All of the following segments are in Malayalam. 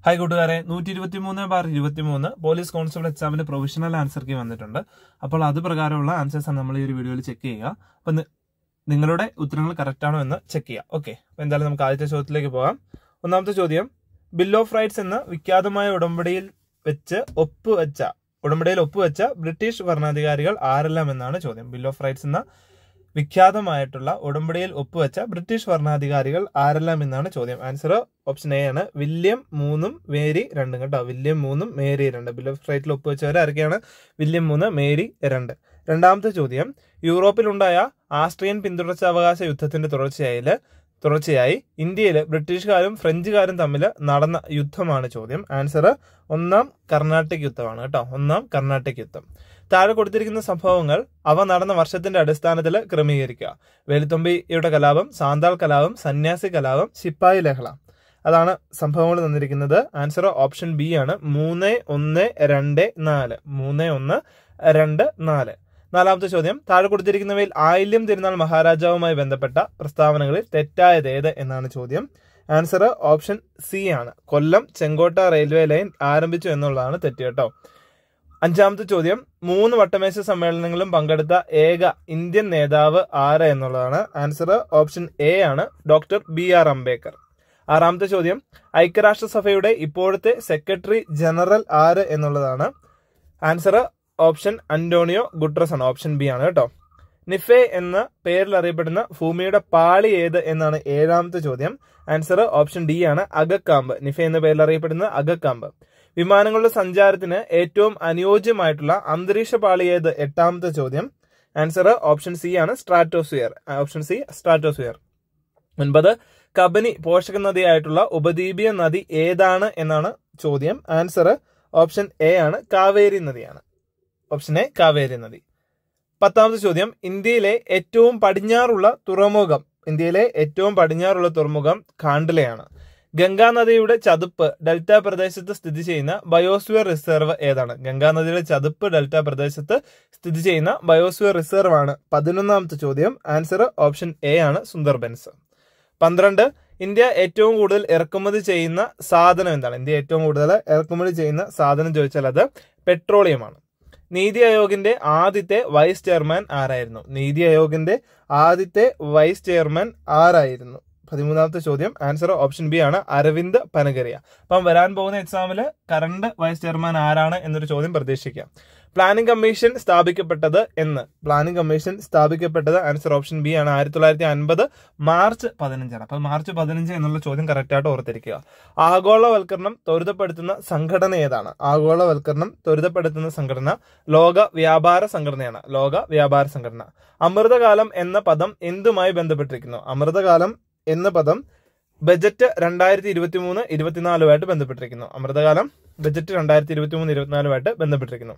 ഹായ് കൂട്ടുകാരെ നൂറ്റി ഇരുപത്തി മൂന്ന് ബാർ ഇരുപത്തി മൂന്ന് പോലീസ് കോൺസ്റ്റബിൾ എക്സാമിന്റെ പ്രൊവിഷണൽ ആൻസർ കീ വന്നിട്ടുണ്ട് അപ്പോൾ അത് പ്രകാരമുള്ള ആൻസേഴ്സ് ആണ് നമ്മൾ ഈ ഒരു വീഡിയോയിൽ ചെക്ക് ചെയ്യുക അപ്പൊ നി- നിങ്ങളുടെ ഉത്തരങ്ങൾ കറക്റ്റ് ആണോ എന്ന് ചെക്ക് ചെയ്യാം ഓക്കെ അപ്പൊ എന്തായാലും നമുക്ക് ആദ്യത്തെ ചോദ്യത്തിലേക്ക് പോകാം ഒന്നാമത്തെ ചോദ്യം ബിൽ ഓഫ് റൈറ്റ്സ് എന്ന വിഖ്യാതമായ ഉടമ്പടിയിൽ വെച്ച് ഒപ്പുവെച്ച ഉടമ്പടിയിൽ ഒപ്പുവെച്ച ബ്രിട്ടീഷ് ഭരണാധികാരികൾ ആരെല്ലാം എന്നാണ് ചോദ്യം ബിൽ ഓഫ് റൈറ്റ്സ് എന്ന വിഖ്യാതമായിട്ടുള്ള ഉടമ്പടിയിൽ ഒപ്പുവെച്ച ബ്രിട്ടീഷ് ഭരണാധികാരികൾ ആരെല്ലാം എന്നാണ് ചോദ്യം ആൻസർ ഓപ്ഷൻ എ ആണ് വില്യം മൂന്നും മേരി രണ്ടും കേട്ടോ വില്യം മൂന്നും മേരി രണ്ട് ബിൽ ഓഫ് റൈറ്റിൽ ഒപ്പുവെച്ചവർ ആരൊക്കെയാണ് വില്യം മൂന്ന് മേരി രണ്ട് രണ്ടാമത്തെ ചോദ്യം യൂറോപ്പിലുണ്ടായ ആസ്ട്രിയൻ പിന്തുടർച്ചാവകാശ യുദ്ധത്തിന്റെ തുടർച്ചയായി തുടർച്ചയായി ഇന്ത്യയിൽ ബ്രിട്ടീഷുകാരും ഫ്രഞ്ചുകാരും തമ്മിൽ നടന്ന യുദ്ധമാണ് ചോദ്യം ആൻസർ ഒന്നാം കർണാട്ടിക് യുദ്ധമാണ് കേട്ടോ ഒന്നാം കർണാട്ടിക് യുദ്ധം താഴെ കൊടുത്തിരിക്കുന്ന സംഭവങ്ങൾ അവ നടന്ന വർഷത്തിന്റെ അടിസ്ഥാനത്തിൽ ക്രമീകരിക്കുക വേലുത്തമ്പിയുടെ കലാപം സാന്താൾ കലാപം സന്യാസി കലാപം ശിപ്പായി ലഹള അതാണ് സംഭവങ്ങൾ തന്നിരിക്കുന്നത് ആൻസർ ഓപ്ഷൻ ബി ആണ് മൂന്ന് ഒന്ന് രണ്ട് നാല് മൂന്ന് ഒന്ന് രണ്ട് നാല് നാലാമത്തെ ചോദ്യം താഴെ കൊടുത്തിരിക്കുന്നവയിൽ ആയില്യം തിരുനാൾ മഹാരാജാവുമായി ബന്ധപ്പെട്ട പ്രസ്താവനകളിൽ തെറ്റായത് ഏത് എന്നാണ് ചോദ്യം ആൻസർ ഓപ്ഷൻ സി ആണ് കൊല്ലം ചെങ്കോട്ട റെയിൽവേ ലൈൻ ആരംഭിച്ചു എന്നുള്ളതാണ് തെറ്റ് കേട്ടോ അഞ്ചാമത്തെ ചോദ്യം മൂന്ന് വട്ടമേശ സമ്മേളനങ്ങളിലും പങ്കെടുത്ത ഏക ഇന്ത്യൻ നേതാവ് ആര് എന്നുള്ളതാണ് ആൻസർ ഓപ്ഷൻ എ ആണ് ഡോക്ടർ ബി ആർ അംബേദ്കർ ആറാമത്തെ ചോദ്യം ഐക്യരാഷ്ട്രസഭയുടെ ഇപ്പോഴത്തെ സെക്രട്ടറി ജനറൽ ആര് എന്നുള്ളതാണ് ആൻസർ ഓപ്ഷൻ അന്റോണിയോ ഗുട്രസ് ആണ് ഓപ്ഷൻ ബി ആണ് കേട്ടോ നിഫെ എന്ന പേരിൽ അറിയപ്പെടുന്ന ഭൂമിയുടെ പാളി ഏത് എന്നാണ് ഏഴാമത്തെ ചോദ്യം ആൻസർ ഓപ്ഷൻ ഡി ആണ് അഗക്കാമ്പ് നിഫെ എന്ന പേരിൽ അറിയപ്പെടുന്ന അഗക്കാമ്പ് വിമാനങ്ങളുടെ സഞ്ചാരത്തിന് ഏറ്റവും അനുയോജ്യമായിട്ടുള്ള അന്തരീക്ഷ പാളി ഏത് എട്ടാമത്തെ ചോദ്യം ആൻസർ ഓപ്ഷൻ സി ആണ് സ്ട്രാറ്റോസ്ഫിയർ ഓപ്ഷൻ സി സ്ട്രാറ്റോസ്ഫിയർ ഒൻപത് കബനി പോഷക നദിയായിട്ടുള്ള ഉപദ്വീപീയ നദി ഏതാണ് എന്നാണ് ചോദ്യം ആൻസർ ഓപ്ഷൻ എ ആണ് കാവേരി നദിയാണ് ഓപ്ഷൻ എ കാവേരി നദി പത്താമത്തെ ചോദ്യം ഇന്ത്യയിലെ ഏറ്റവും പടിഞ്ഞാറുള്ള തുറമുഖം ഇന്ത്യയിലെ ഏറ്റവും പടിഞ്ഞാറുള്ള തുറമുഖം കാണ്ഡലയാണ് ഗംഗാ നദിയുടെ ചതുപ്പ് ഡെൽറ്റ പ്രദേശത്ത് സ്ഥിതി ചെയ്യുന്ന ബയോസ്ഫിയർ റിസർവ് ഏതാണ് ഗംഗാ നദിയുടെ ചതുപ്പ് ഡെൽറ്റ പ്രദേശത്ത് സ്ഥിതി ചെയ്യുന്ന ബയോസ്ഫിയർ റിസർവ് ആണ് പതിനൊന്നാമത്തെ ചോദ്യം ആൻസർ ഓപ്ഷൻ എ ആണ് സുന്ദർബൻസ് പന്ത്രണ്ട് ഇന്ത്യ ഏറ്റവും കൂടുതൽ ഇറക്കുമതി ചെയ്യുന്ന സാധനം എന്താണ് ഇന്ത്യ ഏറ്റവും കൂടുതൽ ഇറക്കുമതി ചെയ്യുന്ന സാധനം ചോദിച്ചാൽ അത് പെട്രോളിയമാണ് നീതി ആയോഗിന്റെ ആദ്യത്തെ വൈസ് ചെയർമാൻ ആരായിരുന്നു നീതി ആയോഗിന്റെ ആദ്യത്തെ വൈസ് ചെയർമാൻ ആരായിരുന്നു പതിമൂന്നാമത്തെ ചോദ്യം ആൻസർ ഓപ്ഷൻ ബി ആണ് അരവിന്ദ് പനഗരിയ അപ്പം വരാൻ പോകുന്ന എക്സാമിൽ കറണ്ട് വൈസ് ചെയർമാൻ ആരാണ് എന്നൊരു ചോദ്യം പ്രതീക്ഷിക്കാം പ്ലാനിംഗ് കമ്മീഷൻ സ്ഥാപിക്കപ്പെട്ടത് എന്ന് പ്ലാനിംഗ് കമ്മീഷൻ സ്ഥാപിക്കപ്പെട്ടത് ആൻസർ ഓപ്ഷൻ ബി ആണ് ആയിരത്തി തൊള്ളായിരത്തി അൻപത് മാർച്ച് പതിനഞ്ചാണ് അപ്പം മാർച്ച് പതിനഞ്ച് എന്നുള്ള ചോദ്യം കറക്റ്റായിട്ട് ഓർത്തിരിക്കുക ആഗോളവൽക്കരണം ത്വരിതപ്പെടുത്തുന്ന സംഘടന ഏതാണ് ആഗോളവൽക്കരണം ത്വരിതപ്പെടുത്തുന്ന സംഘടന ലോക വ്യാപാര സംഘടനയാണ് ലോക വ്യാപാര സംഘടന അമൃതകാലം എന്ന പദം എന്തുമായി ബന്ധപ്പെട്ടിരിക്കുന്നു അമൃതകാലം എന്ന പദം ബജറ്റ് രണ്ടായിരത്തി ഇരുപത്തി മൂന്ന് ഇരുപത്തിനാലുമായിട്ട് ബന്ധപ്പെട്ടിരിക്കുന്നു അമൃതകാലം ബജറ്റ് രണ്ടായിരത്തി ഇരുപത്തി മൂന്ന് ഇരുപത്തിനാലുമായിട്ട് ബന്ധപ്പെട്ടിരിക്കുന്നു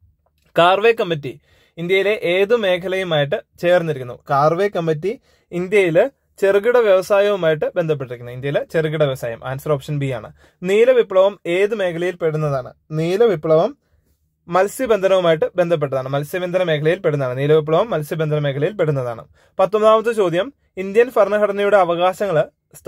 കാർവേ കമ്മിറ്റി ഇന്ത്യയിലെ ഏതു മേഖലയുമായിട്ട് ചേർന്നിരിക്കുന്നു കാർവേ കമ്മിറ്റി ഇന്ത്യയിൽ ചെറുകിട വ്യവസായവുമായിട്ട് ബന്ധപ്പെട്ടിരിക്കുന്നു ഇന്ത്യയിലെ ചെറുകിട വ്യവസായം ആൻസർ ഓപ്ഷൻ ബി ആണ് നീല വിപ്ലവം ഏത് മേഖലയിൽ പെടുന്നതാണ് നീല വിപ്ലവം മത്സ്യബന്ധനവുമായിട്ട് ബന്ധപ്പെട്ടതാണ് മത്സ്യബന്ധന മേഖലയിൽ പെടുന്നതാണ് നീലവിപ്ലവം മത്സ്യബന്ധന മേഖലയിൽ പെടുന്നതാണ് പത്തൊമ്പതാമത്തെ ചോദ്യം ഇന്ത്യൻ ഭരണഘടനയുടെ അവകാശങ്ങൾ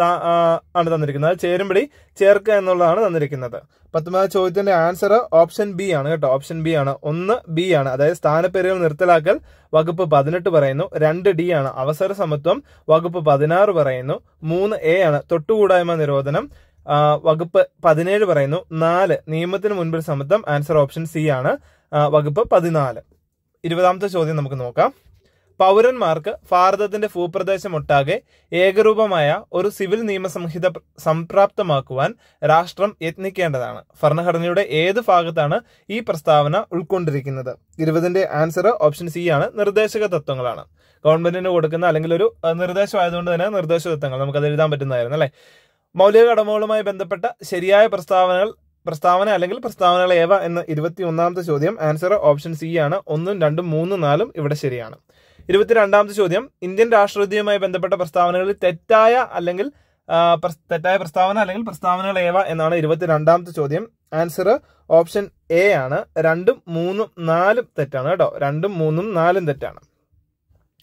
ആണ് തന്നിരിക്കുന്നത് അത് ചേരുംപടി ചേർക്കുക എന്നുള്ളതാണ് തന്നിരിക്കുന്നത് പത്തൊമ്പതാം ചോദ്യത്തിന്റെ ആൻസർ ഓപ്ഷൻ ബി ആണ് കേട്ടോ ഓപ്ഷൻ ബി ആണ് ഒന്ന് ബി ആണ് അതായത് സ്ഥാനപ്പേരുകൾ നിർത്തലാക്കൽ വകുപ്പ് പതിനെട്ട് പറയുന്നു രണ്ട് ഡി ആണ് അവസര സമത്വം വകുപ്പ് പതിനാറ് പറയുന്നു മൂന്ന് എ ആണ് തൊട്ടുകൂടായ്മ നിരോധനം ആ, വകുപ്പ് പതിനേഴ് പറയുന്നു നാല് നിയമത്തിന് മുൻപിൽ സമത്വം ആൻസർ ഓപ്ഷൻ സി ആണ് ആ, വകുപ്പ് പതിനാല് ഇരുപതാമത്തെ ചോദ്യം നമുക്ക് നോക്കാം പൗരന്മാർക്ക് ഭാരതത്തിന്റെ ഭൂപ്രദേശം ഒട്ടാകെ ഏകരൂപമായ ഒരു സിവിൽ നിയമസംഹിത പ്ര- സംപ്രാപ്തമാക്കുവാൻ രാഷ്ട്രം യത്നിക്കേണ്ടതാണ് ഭരണഘടനയുടെ ഏത് ഭാഗത്താണ് ഈ പ്രസ്താവന ഉൾക്കൊണ്ടിരിക്കുന്നത് ഇരുപതിന്റെ ആൻസർ ഓപ്ഷൻ സി ആണ് നിർദ്ദേശക തത്വങ്ങളാണ് ഗവൺമെന്റിന് കൊടുക്കുന്ന അല്ലെങ്കിൽ ഒരു അഹ്, നിർദ്ദേശമായതുകൊണ്ട് തന്നെ നിർദ്ദേശ തത്വങ്ങൾ നമുക്കത് എഴുതാൻ പറ്റുന്നതായിരുന്നു അല്ലെ മൗലിക കടമകളുമായി ബന്ധപ്പെട്ട ശരിയായ പ്രസ്താവനകൾ പ്രസ്താവന അല്ലെങ്കിൽ പ്രസ്താവനകൾ ഏവ എന്ന ഇരുപത്തി ഒന്നാമത്തെ ചോദ്യം ആൻസർ ഓപ്ഷൻ സി ആണ് ഒന്നും രണ്ടും മൂന്നും നാലും ഇവിടെ ശരിയാണ് ഇരുപത്തിരണ്ടാമത്തെ ചോദ്യം ഇന്ത്യൻ രാഷ്ട്രീയവുമായി ബന്ധപ്പെട്ട പ്രസ്താവനകളിൽ തെറ്റായ അല്ലെങ്കിൽ ആ, പ്രസ്- തെറ്റായ പ്രസ്താവന അല്ലെങ്കിൽ പ്രസ്താവനകൾ ഏവ എന്നാണ് ഇരുപത്തിരണ്ടാമത്തെ ചോദ്യം ആൻസർ ഓപ്ഷൻ എ ആണ് രണ്ടും മൂന്നും നാലും തെറ്റാണ് കേട്ടോ രണ്ടും മൂന്നും നാലും തെറ്റാണ്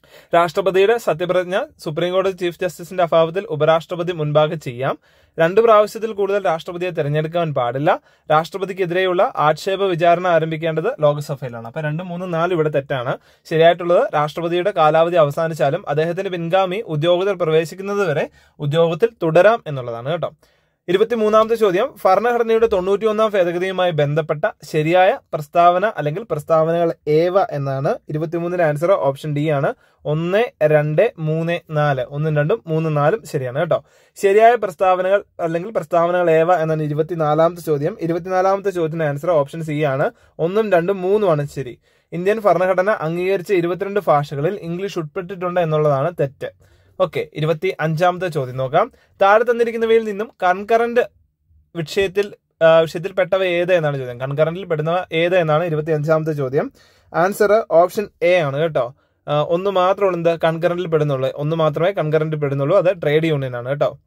രാഷ്ട്രപതിയുടെ സത്യപ്രതിജ്ഞ സുപ്രീം കോടതി ചീഫ് ജസ്റ്റിസിന്റെ അഭാവത്തിൽ ഉപരാഷ്ട്രപതി മുൻപാകെ ചെയ്യാം രണ്ട് പ്രാവശ്യത്തിൽ കൂടുതൽ രാഷ്ട്രപതിയെ തെരഞ്ഞെടുക്കാൻ പാടില്ല രാഷ്ട്രപതിക്കെതിരെയുള്ള ആക്ഷേപ വിചാരണ ആരംഭിക്കേണ്ടത് ലോക്സഭയിലാണ് അപ്പൊ രണ്ട് മൂന്ന് നാല് ഇവിടെ തെറ്റാണ് ശരിയായിട്ടുള്ളത് രാഷ്ട്രപതിയുടെ കാലാവധി അവസാനിച്ചാലും അദ്ദേഹത്തിന്റെ പിൻഗാമി ഉദ്യോഗത്തിൽ പ്രവേശിക്കുന്നത് വരെ ഉദ്യോഗത്തിൽ തുടരാം എന്നുള്ളതാണ് കേട്ടോ ഇരുപത്തിമൂന്നാമത്തെ ചോദ്യം ഭരണഘടനയുടെ തൊണ്ണൂറ്റിയൊന്നാം ഭേദഗതിയുമായി ബന്ധപ്പെട്ട ശരിയായ പ്രസ്താവന അല്ലെങ്കിൽ പ്രസ്താവനകൾ ഏവ എന്നാണ് ഇരുപത്തിമൂന്നിന്റെ ആൻസർ ഓപ്ഷൻ ഡി ആണ് ഒന്ന് രണ്ട് മൂന്ന് നാല് ഒന്നും രണ്ടും മൂന്നും നാലും ശരിയാണ് കേട്ടോ ശരിയായ പ്രസ്താവനകൾ അല്ലെങ്കിൽ പ്രസ്താവനകൾ ഏവ എന്നാണ് ഇരുപത്തിനാലാമത്തെ ചോദ്യം ഇരുപത്തിനാലാമത്തെ ചോദ്യത്തിന്റെ ആൻസർ ഓപ്ഷൻ സി ആണ് ഒന്നും രണ്ടും മൂന്നുമാണ് ശരി ഇന്ത്യൻ ഭരണഘടന അംഗീകരിച്ച ഇരുപത്തിരണ്ട് ഭാഷകളിൽ ഇംഗ്ലീഷ് ഉൾപ്പെട്ടിട്ടുണ്ട് എന്നുള്ളതാണ് തെറ്റ് ഓക്കെ ഇരുപത്തി അഞ്ചാമത്തെ ചോദ്യം നോക്കാം താഴെ തന്നിരിക്കുന്നവയിൽ നിന്നും കൺകറന്റ് വിഷയത്തിൽ ആ, വിഷയത്തിൽപ്പെട്ടവ ഏത് എന്നാണ് ചോദ്യം കൺകറന്റിൽ പെടുന്നവ ഏത് എന്നാണ് ഇരുപത്തി അഞ്ചാമത്തെ ചോദ്യം ആൻസർ ഓപ്ഷൻ എ ആണ് കേട്ടോ ആ, ഒന്ന് മാത്രമുള്ളൂ എന്ത് കൺകറന്റിൽ പെടുന്നുള്ളൂ ഒന്ന് മാത്രമേ കൺകറന്റിൽ പെടുന്നുള്ളൂ അത് ട്രേഡ് യൂണിയൻ ആണ് കേട്ടോ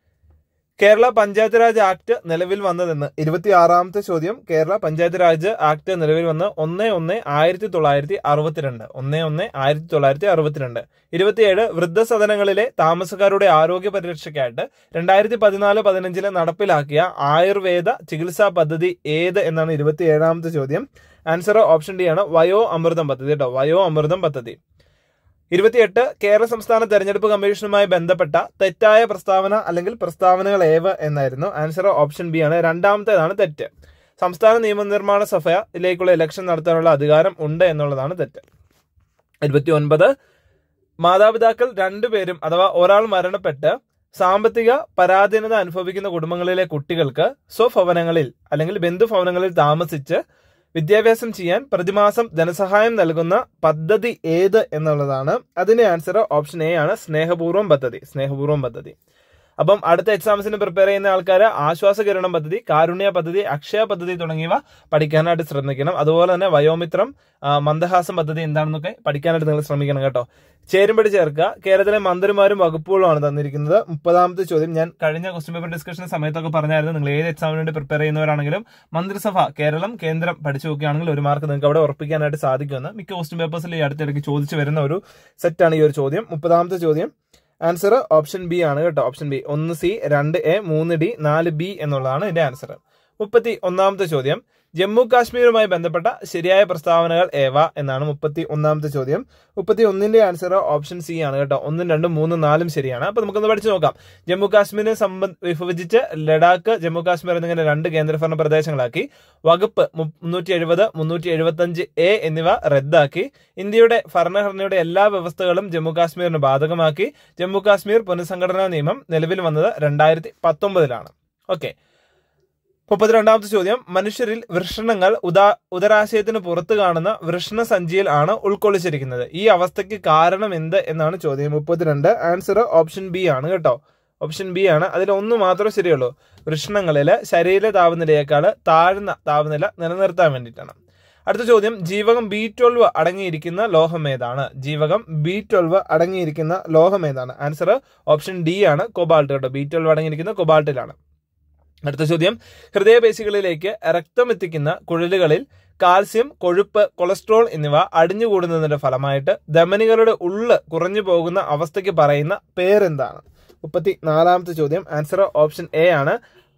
കേരള പഞ്ചായത്ത് രാജ് ആക്ട് നിലവിൽ വന്നതെന്ന് ഇരുപത്തി ആറാമത്തെ ചോദ്യം കേരള പഞ്ചായത്ത് രാജ് ആക്ട് നിലവിൽ വന്ന് ഒന്ന് ഒന്ന് ആയിരത്തി തൊള്ളായിരത്തി അറുപത്തിരണ്ട് ഒന്ന് ഒന്ന് ആയിരത്തി തൊള്ളായിരത്തി അറുപത്തിരണ്ട് ഇരുപത്തിയേഴ് വൃദ്ധസദനങ്ങളിലെ താമസക്കാരുടെ ആരോഗ്യ പരിരക്ഷയ്ക്കായിട്ട് രണ്ടായിരത്തി പതിനാല് പതിനഞ്ചില് നടപ്പിലാക്കിയ ആയുർവേദ ചികിത്സാ പദ്ധതി ഏത് എന്നാണ് ഇരുപത്തിയേഴാമത്തെ ചോദ്യം ആൻസർ ഓപ്ഷൻ ഡി ആണ് വയോ അമൃതം പദ്ധതി കേട്ടോ വയോ അമൃതം പദ്ധതി ഇരുപത്തിയെട്ട് കേരള സംസ്ഥാന തെരഞ്ഞെടുപ്പ് കമ്മീഷനുമായി ബന്ധപ്പെട്ട തെറ്റായ പ്രസ്താവന അല്ലെങ്കിൽ പ്രസ്താവനകൾ ഏവ എന്നായിരുന്നു ആൻസർ ഓപ്ഷൻ ബി ആണ് രണ്ടാമത്തേതാണ് തെറ്റ് സംസ്ഥാന നിയമനിർമ്മാണ സഭയിലേക്കുള്ള ഇലക്ഷൻ നടത്താനുള്ള അധികാരം ഉണ്ട് എന്നുള്ളതാണ് തെറ്റ് ഇരുപത്തി ഒൻപത് മാതാപിതാക്കൾ രണ്ടുപേരും അഥവാ ഒരാൾ മരണപ്പെട്ട് സാമ്പത്തിക പരാധീനത അനുഭവിക്കുന്ന കുടുംബങ്ങളിലെ കുട്ടികൾക്ക് സ്വഭവനങ്ങളിൽ അല്ലെങ്കിൽ ബന്ധുഭവനങ്ങളിൽ താമസിച്ച് വിദ്യാഭ്യാസം ചെയ്യാൻ പ്രതിമാസം ധനസഹായം നൽകുന്ന പദ്ധതി ഏത് എന്നുള്ളതാണ് അതിന്റെ ആൻസർ ഓപ്ഷൻ എ ആണ് സ്നേഹപൂർവ്വം പദ്ധതി സ്നേഹപൂർവ്വം പദ്ധതി അപ്പം അടുത്ത എക്സാംസിന് പ്രിപ്പയർ ചെയ്യുന്ന ആൾക്കാർ ആശ്വാസകിരണം പദ്ധതി കാരുണ്യ പദ്ധതി അക്ഷയ പദ്ധതി തുടങ്ങിയവ പഠിക്കാനായിട്ട് ശ്രമിക്കണം അതുപോലെ തന്നെ വയോമിത്രം ആ, മന്ദഹാസം പദ്ധതി എന്താണെന്നൊക്കെ പഠിക്കാനായിട്ട് നിങ്ങൾ ശ്രമിക്കണം കേട്ടോ ചേരുമ്പടി ചേർക്കുക കേരളത്തിലെ മന്ത്രിമാരും വകുപ്പുകളുമാണ് തന്നിരിക്കുന്നത് മുപ്പതാമത്തെ ചോദ്യം ഞാൻ കഴിഞ്ഞ ക്വസ്റ്റ്യൻ പേപ്പർ ഡിസ്കഷൻ സമയത്തൊക്കെ പറഞ്ഞായിരുന്നു നിങ്ങൾ ഏത് എക്സാമിന് വേണ്ടി പ്രിപ്പയർ ചെയ്യുന്നവരാണെങ്കിലും മന്ത്രിസഭ കേരളം കേന്ദ്രം പഠിച്ചു നോക്കുകയാണെങ്കിൽ ഒരു മാർക്ക് നിങ്ങൾക്ക് അവിടെ ഉറപ്പിക്കാനായിട്ട് സാധിക്കുമെന്ന് മിക്ക ക്വസ്റ്റ്യൻ പേപ്പേഴ്സിൽ ഈ അടുത്തിടയ്ക്ക് ചോദിച്ചു വരുന്ന ഒരു സെറ്റാണ് ഈ ഒരു ചോദ്യം മുപ്പതാമത്തെ ചോദ്യം ആൻസർ ഓപ്ഷൻ ബി ആണ് കേട്ടോ ഓപ്ഷൻ ബി ഒന്ന് സി രണ്ട് എ മൂന്ന് ഡി നാല് ബി എന്നുള്ളതാണ് ഇതിന്റെ ആൻസർ മുപ്പത്തി ഒന്നാമത്തെ ചോദ്യം ജമ്മു കാശ്മീരുമായി ബന്ധപ്പെട്ട ശരിയായ പ്രസ്താവനകൾ ഏവ എന്നാണ് മുപ്പത്തി ഒന്നാമത്തെ ചോദ്യം മുപ്പത്തി ഒന്നിന്റെ ആൻസർ ഓപ്ഷൻ സി ആണ് കേട്ടോ ഒന്നും രണ്ടും മൂന്നും നാലും ശരിയാണ് അപ്പൊ നമുക്കൊന്ന് പഠിച്ചു നോക്കാം ജമ്മു കാശ്മീരിനെ സംബന്ധ വിഭജിച്ച് ലഡാക്ക് ജമ്മു കാശ്മീർ എന്നിങ്ങനെ രണ്ട് കേന്ദ്രഭരണ പ്രദേശങ്ങളാക്കി വകുപ്പ് മുന്നൂറ്റി എഴുപത് മുന്നൂറ്റി എഴുപത്തി അഞ്ച് എ എന്നിവ റദ്ദാക്കി ഇന്ത്യയുടെ ഭരണഘടനയുടെ എല്ലാ വ്യവസ്ഥകളും ജമ്മു കാശ്മീരിന് ബാധകമാക്കി ജമ്മു കാശ്മീർ പുനഃസംഘടനാ നിയമം നിലവിൽ വന്നത് രണ്ടായിരത്തി പത്തൊമ്പതിലാണ് ഓക്കെ മുപ്പത്തിരണ്ടാമത്തെ ചോദ്യം മനുഷ്യരിൽ വൃഷണങ്ങൾ ഉദാ ഉദരാശയത്തിന് പുറത്ത് കാണുന്ന വൃഷണ സഞ്ചിയിൽ ആണ് ഉൾക്കൊള്ളിച്ചിരിക്കുന്നത് ഈ അവസ്ഥയ്ക്ക് കാരണം എന്ത് എന്നാണ് ചോദ്യം മുപ്പത്തിരണ്ട് ആൻസർ ഓപ്ഷൻ ബി ആണ് കേട്ടോ ഓപ്ഷൻ ബി ആണ് അതിൽ ഒന്ന് മാത്രമേ ശരിയുള്ളൂ വൃഷണങ്ങളിൽ ശരീര താപനിലയേക്കാൾ താഴ്ന്ന താപനില നിലനിർത്താൻ വേണ്ടിയിട്ടാണ് അടുത്ത ചോദ്യം ജീവകം ബി ട്വൽവ് അടങ്ങിയിരിക്കുന്ന ലോഹം ഏതാണ് ജീവകം ബി ട്വൽവ് അടങ്ങിയിരിക്കുന്ന ലോഹം ഏതാണ് ആൻസർ ഓപ്ഷൻ ഡി ആണ് കൊബാൾട്ട് കേട്ടോ ബി ട്വൽവ് അടങ്ങിയിരിക്കുന്ന കൊബാൾട്ടിലാണ് അടുത്ത ചോദ്യം ഹൃദയപേശികളിലേക്ക് രക്തം എത്തിക്കുന്ന കുഴലുകളിൽ കാൽസ്യം കൊഴുപ്പ് കൊളസ്ട്രോൾ എന്നിവ അടിഞ്ഞുകൂടുന്നതിന്റെ ഫലമായിട്ട് ധമനികളുടെ ഉള്ള് കുറഞ്ഞു പോകുന്ന അവസ്ഥയ്ക്ക് പറയുന്ന പേരെന്താണ് മുപ്പത്തി നാലാമത്തെ ചോദ്യം ആൻസർ ഓപ്ഷൻ എ ആണ്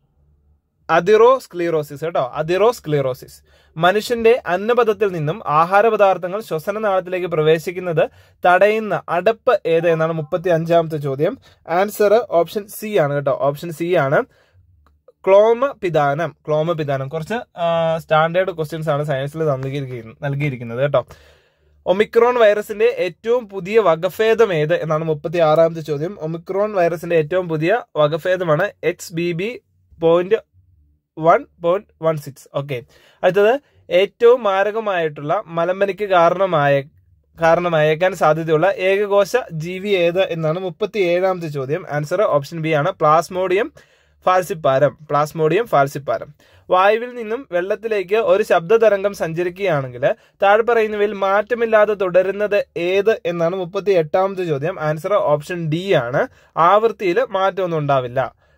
അതിറോസ്ക്ലീറോസിസ് കേട്ടോ അതിറോസ്ക്ലീറോസിസ് മനുഷ്യന്റെ അന്നപഥത്തിൽ നിന്നും ആഹാരപദാർത്ഥങ്ങൾ ശ്വസനനാളത്തിലേക്ക് പ്രവേശിക്കുന്നത് തടയുന്ന അടപ്പ് ഏത് എന്നാണ് മുപ്പത്തി അഞ്ചാമത്തെ ചോദ്യം ആൻസർ ഓപ്ഷൻ സി ആണ് കേട്ടോ ഓപ്ഷൻ സി ആണ് ക്ലോമപിദാനം ക്ലോമപിദാനം കുറച്ച് സ്റ്റാൻഡേർഡ് ക്വസ്റ്റ്യൻസ് ആണ് സയൻസിൽ നൽകിയിരിക്കുന്നത് നൽകിയിരിക്കുന്നത് കേട്ടോ ഒമിക്രോൺ വൈറസിന്റെ ഏറ്റവും പുതിയ വകഭേദം ഏത് എന്നാണ് മുപ്പത്തി ആറാമത്തെ ചോദ്യം ഒമിക്രോൺ വൈറസിന്റെ ഏറ്റവും പുതിയ വകഭേദമാണ് X B B point one point one six okay അടുത്തത് ഏറ്റവും മാരകമായിട്ടുള്ള മലമ്പനിക്ക് കാരണമായ കാരണമായേക്കാൻ സാധ്യതയുള്ള ഏകകോശ ജീവി ഏത് എന്നാണ് മുപ്പത്തി ഏഴാമത്തെ ചോദ്യം ആൻസർ ഓപ്ഷൻ ബി ആണ് പ്ലാസ്മോഡിയം ഫാൽസിപ്പാരം പ്ലാസ്മോഡിയം ഫാൽസിപ്പാരം വായുവിൽ നിന്നും വെള്ളത്തിലേക്ക് ഒരു ശബ്ദതരംഗം സഞ്ചരിക്കുകയാണെങ്കിൽ താഴെ പറയുന്നവയിൽ മാറ്റമില്ലാതെ തുടരുന്നത് ഏത് എന്നാണ് മുപ്പത്തി എട്ടാമത്തെ ചോദ്യം ആൻസർ ഓപ്ഷൻ ഡി ആണ് ആവൃത്തിയിൽ മാറ്റമൊന്നും ഉണ്ടാവില്ല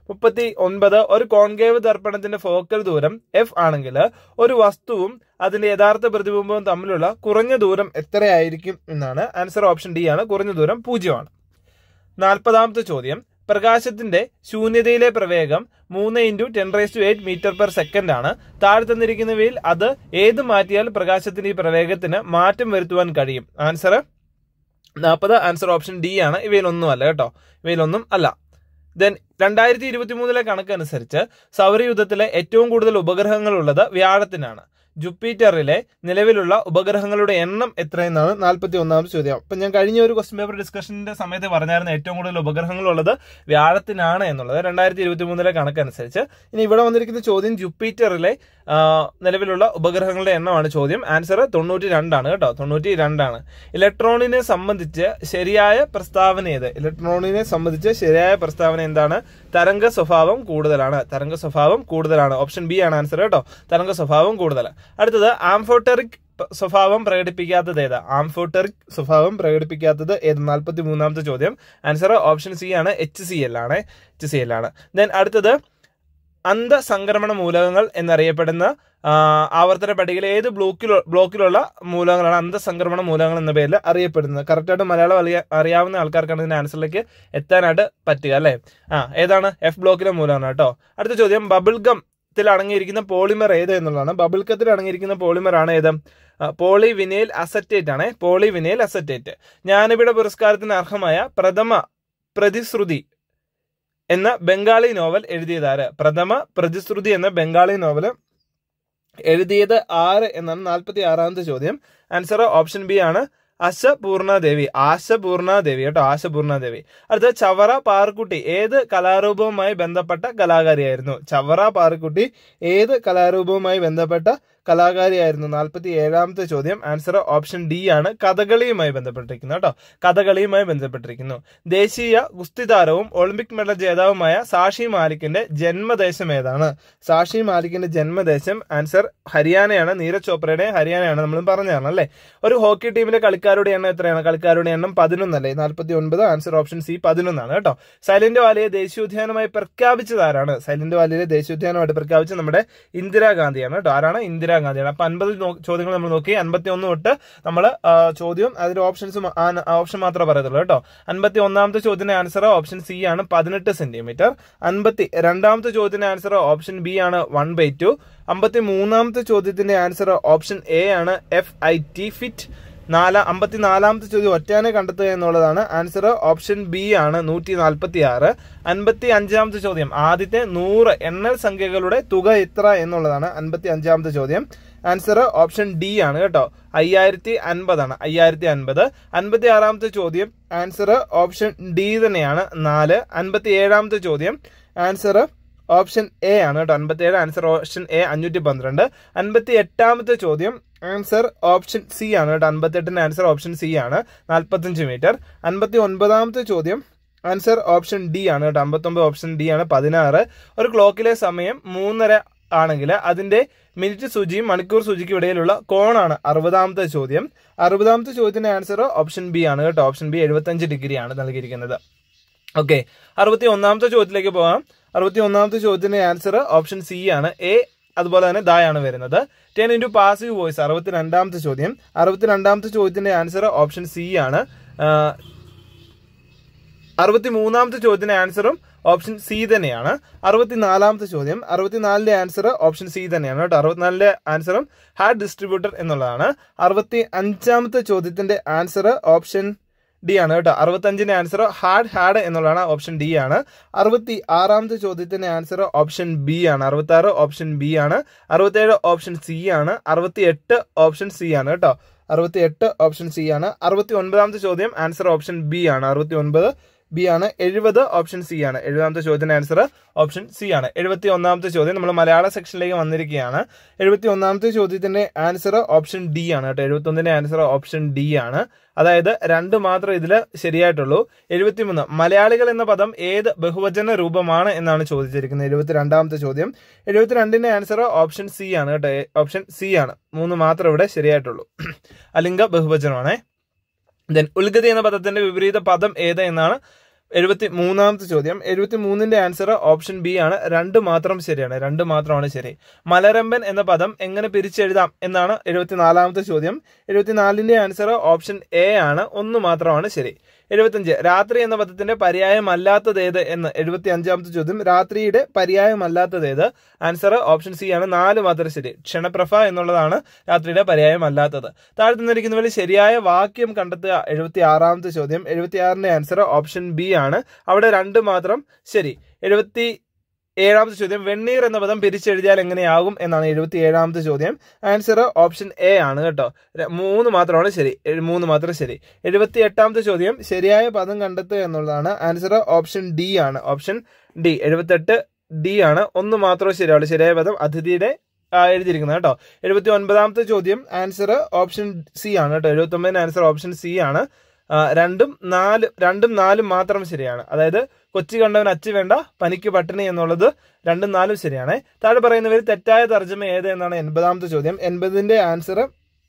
മുപ്പത്തി ഒൻപത് ഒരു കോൺകേവ് ദർപ്പണത്തിന്റെ ഫോക്കൽ ദൂരം എഫ് ആണെങ്കിൽ ഒരു വസ്തുവും അതിന്റെ യഥാർത്ഥ പ്രതിബിംബവും തമ്മിലുള്ള കുറഞ്ഞ ദൂരം എത്രയായിരിക്കും എന്നാണ് ആൻസർ ഓപ്ഷൻ ഡി ആണ് കുറഞ്ഞ ദൂരം പൂജ്യമാണ് നാൽപ്പതാമത്തെ ചോദ്യം പ്രകാശത്തിന്റെ ശൂന്യതയിലെ പ്രവേഗം മൂന്ന് into ten raise to eight metre per second ആണ് താഴെ തന്നിരിക്കുന്നവയിൽ അത് ഏത് മാറ്റിയാൽ പ്രകാശത്തിന്റെ ഈ പ്രവേഗത്തിന് മാറ്റം വരുത്തുവാൻ കഴിയും ആൻസർ നാൽപ്പത് ആൻസർ ഓപ്ഷൻ ഡി ആണ് ഇവയിലൊന്നും അല്ല കേട്ടോ ഇവയിലൊന്നും അല്ല ദെൻ രണ്ടായിരത്തി ഇരുപത്തി മൂന്നിലെ കണക്കനുസരിച്ച് സൗരയുദ്ധത്തിലെ ഏറ്റവും കൂടുതൽ ഉപഗ്രഹങ്ങൾ ഉള്ളത് വ്യാഴത്തിനാണ് ജുപ്പിറ്ററിലെ നിലവിലുള്ള ഉപഗ്രഹങ്ങളുടെ എണ്ണം എത്രയെന്നാണ് നാൽപ്പത്തി ഒന്നാമത് ചോദ്യം അപ്പൊ ഞാൻ കഴിഞ്ഞ ഒരു ക്വസ്റ്റ്യൻ പേപ്പർ ഡിസ്കഷന്റെ സമയത്ത് പറഞ്ഞായിരുന്നു ഏറ്റവും കൂടുതൽ ഉപഗ്രഹങ്ങൾ ഉള്ളത് വ്യാഴത്തിനാണ് എന്നുള്ളത് രണ്ടായിരത്തി ഇരുപത്തി മൂന്നിലെ കണക്കനുസരിച്ച് ഇനി ഇവിടെ വന്നിരിക്കുന്ന ചോദ്യം ജുപ്പിറ്ററിലെ ആ, നിലവിലുള്ള ഉപഗ്രഹങ്ങളുടെ എണ്ണമാണ് ചോദ്യം ആൻസർ തൊണ്ണൂറ്റി രണ്ടാണ് കേട്ടോ തൊണ്ണൂറ്റി രണ്ടാണ് ഇലക്ട്രോണിനെ സംബന്ധിച്ച് ശരിയായ പ്രസ്താവന ഏത് ഇലക്ട്രോണിനെ സംബന്ധിച്ച് ശരിയായ പ്രസ്താവന എന്താണ് തരംഗ സ്വഭാവം കൂടുതലാണ് തരംഗ സ്വഭാവം കൂടുതലാണ് ഓപ്ഷൻ ബി ആണ് ആൻസർ കേട്ടോ തരംഗ സ്വഭാവം കൂടുതൽ അടുത്തത് ആംഫോട്ടറിക് സ്വഭാവം പ്രകടിപ്പിക്കാത്തത് ഏതാ ആംഫോട്ടറിക് സ്വഭാവം പ്രകടിപ്പിക്കാത്തത് ഏത് നാൽപ്പത്തി മൂന്നാമത്തെ ചോദ്യം ആൻസർ ഓപ്ഷൻ സി ആണ് എച്ച് സി എൽ ആണ് എച്ച് സി എൽ ആണ് ദെൻ അടുത്തത് അന്തസംക്രമണ മൂലകങ്ങൾ എന്നറിയപ്പെടുന്ന ആ, ആവർത്തന പട്ടികയിൽ ഏത് ബ്ലോക്കിൽ ബ്ലോക്കിലുള്ള മൂലകങ്ങളാണ് അന്തസംക്രമണ മൂലകങ്ങൾ എന്ന പേരിൽ അറിയപ്പെടുന്നത് കറക്റ്റായിട്ട് മലയാളം അറിയ അറിയാവുന്ന ആൾക്കാർക്കാണ് ഇതിന്റെ ആൻസറിലേക്ക് എത്താനായിട്ട് പറ്റുക അല്ലേ ആ ഏതാണ് എഫ് ബ്ലോക്കിലെ മൂലകമാണ് കേട്ടോ അടുത്ത ചോദ്യം ബബിൾ ഗം ത്തിൽ അടങ്ങിയിരിക്കുന്ന പോളിമർ ഏത് എന്നുള്ളതാണ് ബബിൾ കത്തിൽ അടങ്ങിയിരിക്കുന്ന പോളിമർ ആണ് ഏത് പോളി വിനൈൽ അസറ്റേറ്റ് ആണ് പോളി വിനൈൽ അസറ്റേറ്റ് ജ്ഞാനപീഠ പുരസ്കാരത്തിന് അർഹമായ പ്രഥമ പ്രതിശ്രുതി എന്ന ബംഗാളി നോവൽ എഴുതിയതാര് പ്രഥമ പ്രതിശ്രുതി എന്ന ബംഗാളി നോവൽ എഴുതിയത് ആര് എന്നാണ് നാൽപ്പത്തി ആറാമത്തെ ചോദ്യം ആൻസർ ഓപ്ഷൻ ബി ആണ് അശപൂർണദേവി ആശപൂർണദേവി കേട്ടോ ആശപൂർണദേവി അടുത്ത ചവറ പാറക്കുട്ടി ഏത് കലാരൂപവുമായി ബന്ധപ്പെട്ട കലാകാരിയായിരുന്നു ചവറ പാറക്കുട്ടി ഏത് കലാരൂപവുമായി ബന്ധപ്പെട്ട കലാകാരിയായിരുന്നു നാൽപ്പത്തി ഏഴാമത്തെ ചോദ്യം ആൻസർ ഓപ്ഷൻ ഡി ആണ് കഥകളിയുമായി ബന്ധപ്പെട്ടിരിക്കുന്നു കേട്ടോ കഥകളിയുമായി ബന്ധപ്പെട്ടിരിക്കുന്നു ദേശീയ ഗുസ്തി താരവും ഒളിമ്പിക് മെഡൽ ജേതാവുമായ സാഷി മാലിക്കിന്റെ ജന്മദേശം ഏതാണ് സാഷി മാലിക്കിന്റെ ജന്മദേശം ആൻസർ ഹരിയാനയാണ് നീരജ് ചോപ്രയുടെ ഹരിയാനയാണ് നമ്മൾ പറഞ്ഞതാണ് അല്ലേ ഒരു ഹോക്കി ടീമിലെ കളിക്കാരുടെ എണ്ണം എത്രയാണ് കളിക്കാരുടെ എണ്ണം പതിനൊന്നല്ലേ നാൽപ്പത്തി ഒൻപത് ആൻസർ ഓപ്ഷൻ സി പതിനൊന്നാണ് കേട്ടോ സൈലന്റ് വാലിയെ ദേശീയോദ്യാനമായി പ്രഖ്യാപിച്ചത് ആരാണ് സൈലന്റ് വാലിയെ ദേശീയോദ്യാനമായിട്ട് പ്രഖ്യാപിച്ചത് നമ്മുടെ ഇന്ദിരാഗാന്ധിയാണ് കേട്ടോ ആരാണ് ഇന്ദിരാഗാന്ധിയാണ് അപ്പൊ അൻപത് ചോദ്യങ്ങൾ നമ്മൾ നോക്കി അൻപത്തി ഒന്ന് തൊട്ട് നമ്മൾ ചോദ്യം അതിന്റെ ഓപ്ഷൻസ് ഓപ്ഷൻ മാത്രമേ പറയത്തുള്ളൂ കേട്ടോ അൻപത്തി ഒന്നാമത്തെ ചോദ്യത്തിന്റെ ആൻസർ ഓപ്ഷൻ സി ആണ് പതിനെട്ട് സെന്റിമീറ്റർ അൻപത്തി രണ്ടാമത്തെ ചോദ്യത്തിന്റെ ആൻസർ ഓപ്ഷൻ ബി ആണ് വൺ ബൈ ടു അമ്പത്തി മൂന്നാമത്തെ ചോദ്യത്തിന്റെ ആൻസർ ഓപ്ഷൻ എ ആണ് എഫ് ഐ ടി ഫിറ്റ് നാലാ അമ്പത്തിനാലാമത്തെ ചോദ്യം ഒറ്റാനെ കണ്ടെത്തുക എന്നുള്ളതാണ് ആൻസർ ഓപ്ഷൻ ബി ആണ് നൂറ്റി നാൽപ്പത്തി ആറ് അൻപത്തി അഞ്ചാമത്തെ ചോദ്യം ആദ്യത്തെ നൂറ് എണ്ണൽ സംഖ്യകളുടെ തുക എത്ര എന്നുള്ളതാണ് അൻപത്തി അഞ്ചാമത്തെ ചോദ്യം ആൻസർ ഓപ്ഷൻ ഡി ആണ് കേട്ടോ അയ്യായിരത്തി അൻപതാണ് അയ്യായിരത്തി അൻപത് അൻപത്തി ആറാമത്തെ ചോദ്യം ആൻസർ ഓപ്ഷൻ ഡി തന്നെയാണ് നാല് അൻപത്തി ഏഴാമത്തെ ചോദ്യം ആൻസർ ഓപ്ഷൻ എ ആണ് കേട്ടോ അൻപത്തി ഏഴ് ആൻസർ ഓപ്ഷൻ എ അഞ്ഞൂറ്റി പന്ത്രണ്ട് അൻപത്തി എട്ടാമത്തെ ചോദ്യം ആൻസർ ഓപ്ഷൻ സി ആണ് കേട്ടോ അൻപത്തി എട്ടിന്റെ ആൻസർ ഓപ്ഷൻ സി ആണ് നാൽപ്പത്തഞ്ച് മീറ്റർ അൻപത്തി ഒൻപതാമത്തെ ചോദ്യം ആൻസർ ഓപ്ഷൻ ഡി ആണ് കേട്ടോ അമ്പത്തൊമ്പത് ഓപ്ഷൻ ഡി ആണ് പതിനാറ് ഒരു ക്ലോക്കിലെ സമയം മൂന്നര ആണെങ്കിൽ അതിന്റെ മിനിറ്റ് സൂചിയും മണിക്കൂർ സൂചിക്കും ഇടയിലുള്ള കോണാണ് അറുപതാമത്തെ ചോദ്യം അറുപതാമത്തെ ചോദ്യത്തിന്റെ ആൻസർ ഓപ്ഷൻ ബി ആണ് കേട്ടോ ഓപ്ഷൻ ബി എഴുപത്തഞ്ച് ഡിഗ്രി ആണ് നൽകിയിരിക്കുന്നത് ഓക്കെ അറുപത്തി ഒന്നാമത്തെ ചോദ്യത്തിലേക്ക് പോകാം അറുപത്തി ഒന്നാമത്തെ ചോദ്യത്തിന്റെ ആൻസർ ഓപ്ഷൻ സി ആണ് എ അതുപോലെ തന്നെ ദായാണ് വരുന്നത് ടെൻ ഇൻറ്റു പാസീവ് വോയിസ് അറുപത്തി രണ്ടാമത്തെ ചോദ്യം അറുപത്തി രണ്ടാമത്തെ ചോദ്യത്തിന്റെ ആൻസർ ഓപ്ഷൻ സി ആണ് അറുപത്തി മൂന്നാമത്തെ ചോദ്യത്തിന്റെ ആൻസറും ഓപ്ഷൻ സി തന്നെയാണ് അറുപത്തിനാലാമത്തെ ചോദ്യം അറുപത്തിനാലിന്റെ ആൻസർ ഓപ്ഷൻ സി തന്നെയാണ് കേട്ടോ അറുപത്തിനാലിന്റെ ആൻസറും ഹാഡ് ഡിസ്ട്രിബ്യൂട്ടർ എന്നുള്ളതാണ് അറുപത്തി അഞ്ചാമത്തെ ചോദ്യത്തിന്റെ ആൻസർ ഓപ്ഷൻ ഡി ആണ് കേട്ടോ അറുപത്തഞ്ചിന്റെ ആൻസർ ഹാഡ് ഹാഡ് എന്നുള്ളതാണ് ഓപ്ഷൻ ഡി ആണ് അറുപത്തി ആറാമത്തെ ചോദ്യത്തിന്റെ ആൻസർ ഓപ്ഷൻ ബി ആണ് അറുപത്തി ആറ് ഓപ്ഷൻ ബി ആണ് അറുപത്തേഴ് ഓപ്ഷൻ സി ആണ് അറുപത്തി എട്ട് ഓപ്ഷൻ സി ആണ് കേട്ടോ അറുപത്തി എട്ട് ഓപ്ഷൻ സി ആണ് അറുപത്തി ഒൻപതാമത്തെ ചോദ്യം ആൻസർ ഓപ്ഷൻ ബി ആണ് അറുപത്തി ഒൻപത് ബി ആണ് എഴുപത് ഓപ്ഷൻ സി ആണ് എഴുപതാമത്തെ ചോദ്യത്തിന്റെ ആൻസർ ഓപ്ഷൻ സി ആണ് എഴുപത്തി ഒന്നാമത്തെ ചോദ്യം നമ്മൾ മലയാള സെക്ഷനിലേക്ക് വന്നിരിക്കുകയാണ് എഴുപത്തി ഒന്നാമത്തെ ചോദ്യത്തിന്റെ ആൻസർ ഓപ്ഷൻ ഡി ആണ് കേട്ടോ എഴുപത്തി ഒന്നിന്റെ ആൻസർ ഓപ്ഷൻ ഡി ആണ് അതായത് രണ്ട് മാത്രം ഇതിൽ ശരിയായിട്ടുള്ളൂ എഴുപത്തിമൂന്ന് മലയാളികൾ എന്ന പദം ഏത് ബഹുവചന രൂപമാണ് എന്നാണ് ചോദിച്ചിരിക്കുന്നത് എഴുപത്തിരണ്ടാമത്തെ ചോദ്യം എഴുപത്തിരണ്ടിന്റെ ആൻസർ ഓപ്ഷൻ സി ആണ് കേട്ടോ ഓപ്ഷൻ സി ആണ് മൂന്ന് മാത്രം ഇവിടെ ശരിയായിട്ടുള്ളൂ അലിംഗ ബഹുവചനമാണേ ദെൻ ഉൽഗതി എന്ന പദത്തിന്റെ വിപരീത പദം ഏത് എന്നാണ് എഴുപത്തി മൂന്നാമത്തെ ചോദ്യം എഴുപത്തി മൂന്നിന്റെ ആൻസർ ഓപ്ഷൻ ബി ആണ് രണ്ട് മാത്രം ശരിയാണ് രണ്ട് മാത്രമാണ് ശരി മലരമ്പൻ എന്ന പദം എങ്ങനെ പിരിച്ചെഴുതാം എന്നാണ് എഴുപത്തിനാലാമത്തെ ചോദ്യം എഴുപത്തിനാലിന്റെ ആൻസർ ഓപ്ഷൻ എ ആണ് ഒന്ന് മാത്രമാണ് ശരി എഴുപത്തിയഞ്ച് രാത്രി എന്ന പദത്തിന്റെ പര്യായമല്ലാത്തതേത് എന്ന് എഴുപത്തി അഞ്ചാമത്തെ ചോദ്യം രാത്രിയുടെ പര്യായമല്ലാത്തതേത് ആൻസർ ഓപ്ഷൻ സി ആണ് നാല് മാത്രം ശരി ക്ഷണപ്രഭ എന്നുള്ളതാണ് രാത്രിയുടെ പര്യായമല്ലാത്തത് താഴെ തന്നിരിക്കുന്നവരിൽ ശരിയായ വാക്യം കണ്ടെത്തുക എഴുപത്തി ആറാമത്തെ ചോദ്യം എഴുപത്തി ആറിന്റെ ആൻസർ ഓപ്ഷൻ ബി ആണ് അവിടെ രണ്ട് മാത്രം ശരി എഴുപത്തി ഏഴാമത്തെ ചോദ്യം വെണ്ണീർ എന്ന പദം പിരിച്ചെഴുതിയാൽ എങ്ങനെയാകും എന്നാണ് എഴുപത്തി ഏഴാമത്തെ ചോദ്യം ആൻസർ ഓപ്ഷൻ എ ആണ് കേട്ടോ ര- മൂന്ന് മാത്രമാണ് ശരി എഴ്- മൂന്ന് മാത്രം ശരി എഴുപത്തി എട്ടാമത്തെ ചോദ്യം ശരിയായ പദം കണ്ടെത്തുക എന്നുള്ളതാണ് ആൻസർ ഓപ്ഷൻ ഡി ആണ് ഓപ്ഷൻ ഡി എഴുപത്തെട്ട് ഡി ആണ് ഒന്ന് മാത്രമേ ശരിയാവുള്ളൂ ശരിയായ പദം അതിഥിയുടെ ആ, എഴുതിയിരിക്കുന്നത് കേട്ടോ എഴുപത്തി ഒൻപതാമത്തെ ചോദ്യം ആൻസർ ഓപ്ഷൻ സി ആണ് കേട്ടോ എഴുപത്തി ഒമ്പതിന് ആൻസർ ഓപ്ഷൻ സി ആണ് ആ, രണ്ടും നാല് രണ്ടും നാലും മാത്രം ശരിയാണ് അതായത് കൊച്ചി കണ്ടവൻ അച്ചു വേണ്ട പനിക്ക് പട്ടിണി എന്നുള്ളത് രണ്ടും നാലും ശരിയാണ് താഴെ പറയുന്നവർ തെറ്റായ തർജ്ജമ ഏത് എന്നാണ് എൺപതാമത്തെ ചോദ്യം എൺപതിന്റെ ആൻസർ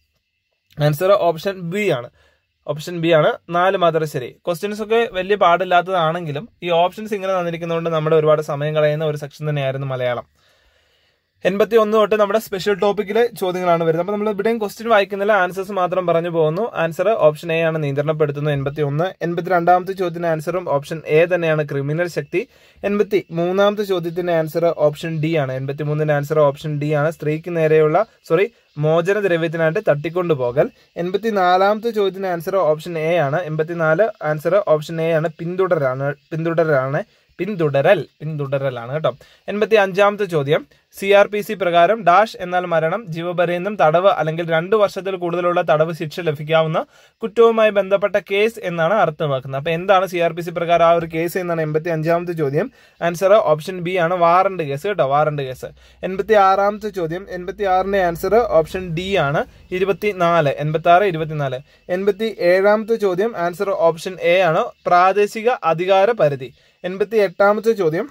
ആൻസർ ഓപ്ഷൻ ബി ആണ് ഓപ്ഷൻ ബി ആണ് നാല് മാത്രം ശരി ക്വസ്റ്റ്യൻസ് ഒക്കെ വലിയ പാടില്ലാത്തതാണെങ്കിലും ഈ ഓപ്ഷൻസ് ഇങ്ങനെ തന്നിരിക്കുന്നതുകൊണ്ട് നമ്മുടെ ഒരുപാട് സമയം കളയുന്ന ഒരു സെക്ഷൻ തന്നെയായിരുന്നു മലയാളം എൺപത്തി ഒന്ന് തൊട്ട് നമ്മുടെ സ്പെഷ്യൽ ടോപ്പിക്കിലെ ചോദ്യങ്ങളാണ് വരുന്നത് അപ്പൊ നമ്മൾ ഇവിടെയും ക്വസ്റ്റ്യൻ വായിക്കുന്നില്ല ആൻസേഴ്സ് മാത്രം പറഞ്ഞു പോകുന്നു ആൻസർ ഓപ്ഷൻ എ ആണ് നിയന്ത്രണപ്പെടുത്തുന്നത് എൺപത്തി ഒന്ന് എൺപത്തി രണ്ടാമത്തെ ചോദ്യത്തിന്റെ ആൻസറും ഓപ്ഷൻ എ തന്നെയാണ് ക്രിമിനൽ ശക്തി എൺപത്തി മൂന്നാമത്തെ ചോദ്യത്തിന്റെ ആൻസർ ഓപ്ഷൻ ഡി ആണ് എൺപത്തി മൂന്നിന്റെ ആൻസർ ഓപ്ഷൻ ഡി ആണ് സ്ത്രീക്ക് നേരെയുള്ള സോറി മോചന ദ്രവ്യത്തിനായിട്ട് തട്ടിക്കൊണ്ടുപോകൽ എൺപത്തി നാലാമത്തെ ചോദ്യത്തിന്റെ ആൻസർ ഓപ്ഷൻ എ ആണ് എൺപത്തിനാല് ആൻസർ ഓപ്ഷൻ എ ആണ് പിന്തുടരാണ് പിന്തുടരാണ് പിന്തുടരൽ പിന്തുടരലാണ് കേട്ടോ എൺപത്തി അഞ്ചാമത്തെ ചോദ്യം സി ആർ പി സി പ്രകാരം ഡാഷ് എന്നാൽ മരണം ജീവപര്യന്തം തടവ് അല്ലെങ്കിൽ രണ്ടു വർഷത്തിൽ കൂടുതലുള്ള തടവ് ശിക്ഷ ലഭിക്കാവുന്ന കുറ്റവുമായി ബന്ധപ്പെട്ട കേസ് എന്നാണ് അർത്ഥമാക്കുന്നത് അപ്പൊ എന്താണ് സി ആർ പി സി പ്രകാരം ആ ഒരു കേസ് എന്നാണ് എൺപത്തി അഞ്ചാമത്തെ ചോദ്യം ആൻസർ ഓപ്ഷൻ ബി ആണ് വാറണ്ട് കേസ് കേട്ടോ വാറണ്ട് കേസ് എൺപത്തി ആറാമത്തെ ചോദ്യം എൺപത്തി ആറിന്റെ ആൻസർ ഓപ്ഷൻ ഡി ആണ് ഇരുപത്തിനാല് എൺപത്തി ആറ് ഇരുപത്തിനാല് എൺപത്തി ഏഴാമത്തെ ചോദ്യം ആൻസർ ഓപ്ഷൻ എ ആണ് പ്രാദേശിക അധികാര പരിധി എൺപത്തി എട്ടാമത്തെ ചോദ്യം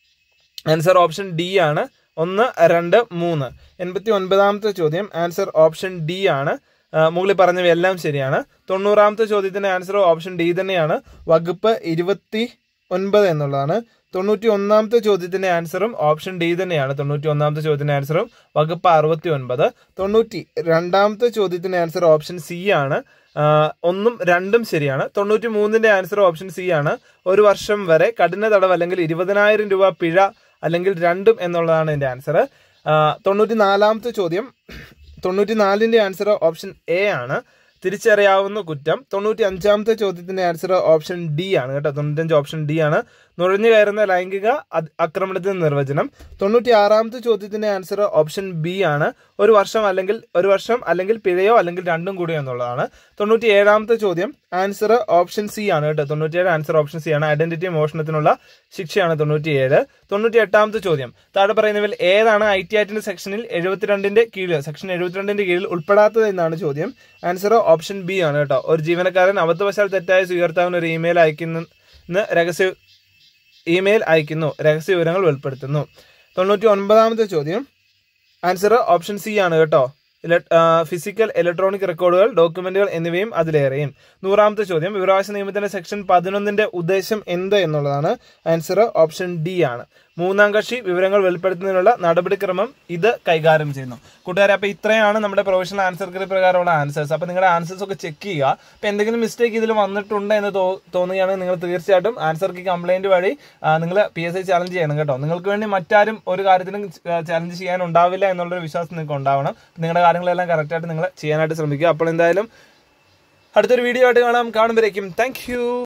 ആൻസർ ഓപ്ഷൻ ഡി ആണ് ഒന്ന് രണ്ട് മൂന്ന് എൺപത്തി ഒൻപതാമത്തെ ചോദ്യം ആൻസർ ഓപ്ഷൻ ഡി ആണ് ആ, മുകളിൽ പറഞ്ഞവയെല്ലാം ശരിയാണ് തൊണ്ണൂറാമത്തെ ചോദ്യത്തിന്റെ ആൻസർ ഓപ്ഷൻ ഡി തന്നെയാണ് വകുപ്പ് ഇരുപത്തി ഒൻപത് എന്നുള്ളതാണ് തൊണ്ണൂറ്റി ഒന്നാമത്തെ ചോദ്യത്തിന്റെ ആൻസറും ഓപ്ഷൻ ഡി തന്നെയാണ് തൊണ്ണൂറ്റി ഒന്നാമത്തെ ചോദ്യത്തിന്റെ ആൻസറും വകുപ്പ് അറുപത്തി ഒൻപത് തൊണ്ണൂറ്റി രണ്ടാമത്തെ ചോദ്യത്തിന്റെ ആൻസർ ഓപ്ഷൻ സി ആണ് ആ, ഒന്നും രണ്ടും ശരിയാണ് തൊണ്ണൂറ്റി മൂന്നിന്റെ ആൻസർ ഓപ്ഷൻ സി ആണ് ഒരു വർഷം വരെ കഠിന തടവ് അല്ലെങ്കിൽ ഇരുപതിനായിരം രൂപ പിഴ അല്ലെങ്കിൽ രണ്ടും എന്നുള്ളതാണ് എന്റെ ആൻസർ തൊണ്ണൂറ്റി നാലാമത്തെ ചോദ്യം തൊണ്ണൂറ്റി നാലിന്റെ ആൻസർ ഓപ്ഷൻ എ ആണ് തിരിച്ചറിയാവുന്ന കുറ്റം തൊണ്ണൂറ്റി അഞ്ചാമത്തെ ചോദ്യത്തിന്റെ ആൻസർ ഓപ്ഷൻ ഡി ആണ് കേട്ടോ തൊണ്ണൂറ്റഞ്ച് ഓപ്ഷൻ ഡി ആണ് നുഴഞ്ഞു കയറുന്ന ലൈംഗിക അത്- ആക്രമണത്തിന് നിർവചനം തൊണ്ണൂറ്റി ആറാമത്തെ ചോദ്യത്തിന്റെ ആൻസർ ഓപ്ഷൻ ബി ആണ് ഒരു വർഷം അല്ലെങ്കിൽ ഒരു വർഷം അല്ലെങ്കിൽ പിഴയോ അല്ലെങ്കിൽ രണ്ടും കൂടിയോ എന്നുള്ളതാണ് തൊണ്ണൂറ്റി ഏഴാമത്തെ ചോദ്യം ആൻസർ ഓപ്ഷൻ സി ആണ് കേട്ടോ തൊണ്ണൂറ്റിയേഴ് ആൻസർ ഓപ്ഷൻ സി ആണ് ഐഡന്റിറ്റി മോഷണത്തിനുള്ള ശിക്ഷയാണ് തൊണ്ണൂറ്റിയേഴ് തൊണ്ണൂറ്റി എട്ടാമത്തെ ചോദ്യം താഴെ പറയുന്നവരിൽ ഏതാണ് ഐ ടി ആക്ടിന്റെ സെക്ഷനിൽ എഴുപത്തിരണ്ടിന്റെ കീഴിൽ സെക്ഷൻ എഴുപത്തിരണ്ടിന്റെ കീഴിൽ ഉൾപ്പെടാത്തത് എന്നാണ് ചോദ്യം ആൻസർ ഓപ്ഷൻ ബി ആണ് കേട്ടോ ഒരു ജീവനക്കാരൻ അബദ്ധവശാൽ തെറ്റായ സ്വീകർത്താവിന് ഒരു ഇമെയിൽ അയക്കുന്ന രഹസ്യ ഇമെയിൽ അയക്കുന്നു രഹസ്യ വിവരങ്ങൾ വെളിപ്പെടുത്തുന്നു തൊണ്ണൂറ്റി ഒൻപതാമത്തെ ചോദ്യം ആൻസർ ഓപ്ഷൻ സി ആണ് കേട്ടോ ഫിസിക്കൽ ഇലക്ട്രോണിക് റെക്കോർഡുകൾ ഡോക്യുമെന്റുകൾ എന്നിവയും അതിലേറെയും നൂറാമത്തെ ചോദ്യം വിവരാവകാശ നിയമത്തിന്റെ സെക്ഷൻ പതിനൊന്നിന്റെ ഉദ്ദേശം എന്ത് എന്നുള്ളതാണ് ആൻസർ ഓപ്ഷൻ ഡി ആണ് മൂന്നാം കക്ഷി വിവരങ്ങൾ വെളിപ്പെടുത്തുന്നതിനുള്ള നടപടിക്രമം ഇത് കൈകാര്യം ചെയ്യുന്നു കൂട്ടുകാരെ അപ്പൊ ഇത്രയാണ് നമ്മുടെ പ്രൊഫഷണൽ ആൻസർ കറി പ്രകാരമുള്ള ആൻസേഴ്സ് അപ്പൊ നിങ്ങളുടെ ആൻസേഴ്സ് ഒക്കെ ചെക്ക് ചെയ്യുക അപ്പൊ എന്തെങ്കിലും മിസ്റ്റേക്ക് ഇതിൽ വന്നിട്ടുണ്ട് എന്ന് തോ- തോന്നുകയാണെങ്കിൽ നിങ്ങൾ തീർച്ചയായിട്ടും ആൻസർ കി കംപ്ലൈന്റ് വഴി നിങ്ങൾ പി എസ് ഐ ചാലഞ്ച് ചെയ്യണം കേട്ടോ നിങ്ങൾക്ക് വേണ്ടി മറ്റാരും ഒരു കാര്യത്തിനും ചാലഞ്ച് ചെയ്യാൻ ഉണ്ടാവില്ല എന്നുള്ളൊരു വിശ്വാസം നിങ്ങൾക്ക് ഉണ്ടാവണം നിങ്ങളുടെ കാര്യങ്ങളെല്ലാം കറക്റ്റായിട്ട് നിങ്ങൾ ചെയ്യാനായിട്ട് ശ്രമിക്കുക അപ്പോൾ എന്തായാലും അടുത്തൊരു വീഡിയോ ആയിട്ട് കാണാം കാണുമ്പോഴേക്കും താങ്ക്